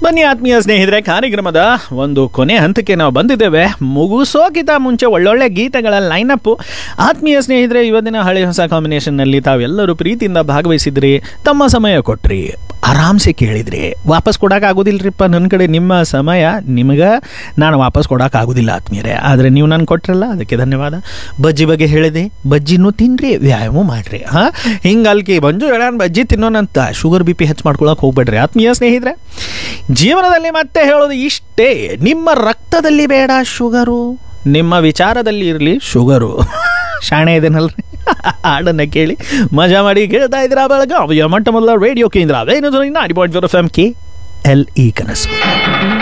ಬನ್ನಿ ಆತ್ಮೀಯ ಸ್ನೇಹಿತರೆ ಕಾರ್ಯಕ್ರಮದ ಒಂದು ಕೊನೆ ಹಂತಕ್ಕೆ ನಾವು ಬಂದಿದ್ದೇವೆ ಮುಗಿಸೋಕ್ಕಿಂತ ಮುಂಚೆ ಒಳ್ಳೊಳ್ಳೆ ಗೀತೆಗಳ ಲೈನಪ್ಪು ಆತ್ಮೀಯ ಸ್ನೇಹಿತರೆ ಇವತ್ತಿನ ಹಳೆ ಹೊಸ ಕಾಂಬಿನೇಷನ್ನಲ್ಲಿ ತಾವೆಲ್ಲರೂ ಪ್ರೀತಿಯಿಂದ ಭಾಗವಹಿಸಿದ್ರಿ ತಮ್ಮ ಸಮಯ ಕೊಟ್ರಿ ಆರಾಮ್ಸೆ ಕೇಳಿದ್ರಿ ವಾಪಸ್ ಕೊಡೋಕ್ಕಾಗೋದಿಲ್ಲರಿಪ್ಪ ನನ್ನ ಕಡೆ ನಿಮ್ಮ ಸಮಯ ನಿಮಗೆ ನಾನು ವಾಪಸ್ ಕೊಡೋಕ್ಕಾಗೋದಿಲ್ಲ ಆತ್ಮೀಯರೇ ಆದರೆ ನೀವು ನಾನು ಕೊಟ್ರಲ್ಲ ಅದಕ್ಕೆ ಧನ್ಯವಾದ ಬಜ್ಜಿ ಬಗ್ಗೆ ಹೇಳಿದೆ ಬಜ್ಜಿನೂ ತಿನ್ರಿ ವ್ಯಾಯಾಮ ಮಾಡ್ರಿ ಹಾಂ ಹಿಂಗೆ ಅಲ್ಕಿ ಮಂಜು ಹೇಳೋಣ ಬಜ್ಜಿ ತಿನ್ನೋಣಂತ ಶುಗರ್ ಬಿ ಪಿ ಹೆಚ್ಚು ಮಾಡ್ಕೊಳಕ್ಕೆ ಹೋಗ್ಬೇಡ್ರಿ ಆತ್ಮೀಯ ಸ್ನೇಹಿತರೆ ಜೀವನದಲ್ಲಿ ಮತ್ತೆ ಹೇಳೋದು ಇಷ್ಟೇ ನಿಮ್ಮ ರಕ್ತದಲ್ಲಿ ಬೇಡ ಶುಗರು ನಿಮ್ಮ ವಿಚಾರದಲ್ಲಿ ಇರಲಿ ಶುಗರು ಶಾಣೆ ಇದೆನಲ್ರಿ ಹಾಡನ್ನು ಕೇಳಿ ಮಜಾ ಮಾಡಿ ಕೇಳ್ತಾ ಇದ್ದೀರಾ ಬೆಳಗಾವಿಯ ಮೊಟ್ಟ ಮೊದಲ ರೇಡಿಯೋ ಕೇಂದ್ರ ಅದೇನು ನಾಡಿ point zero F M K L E ಕನಸು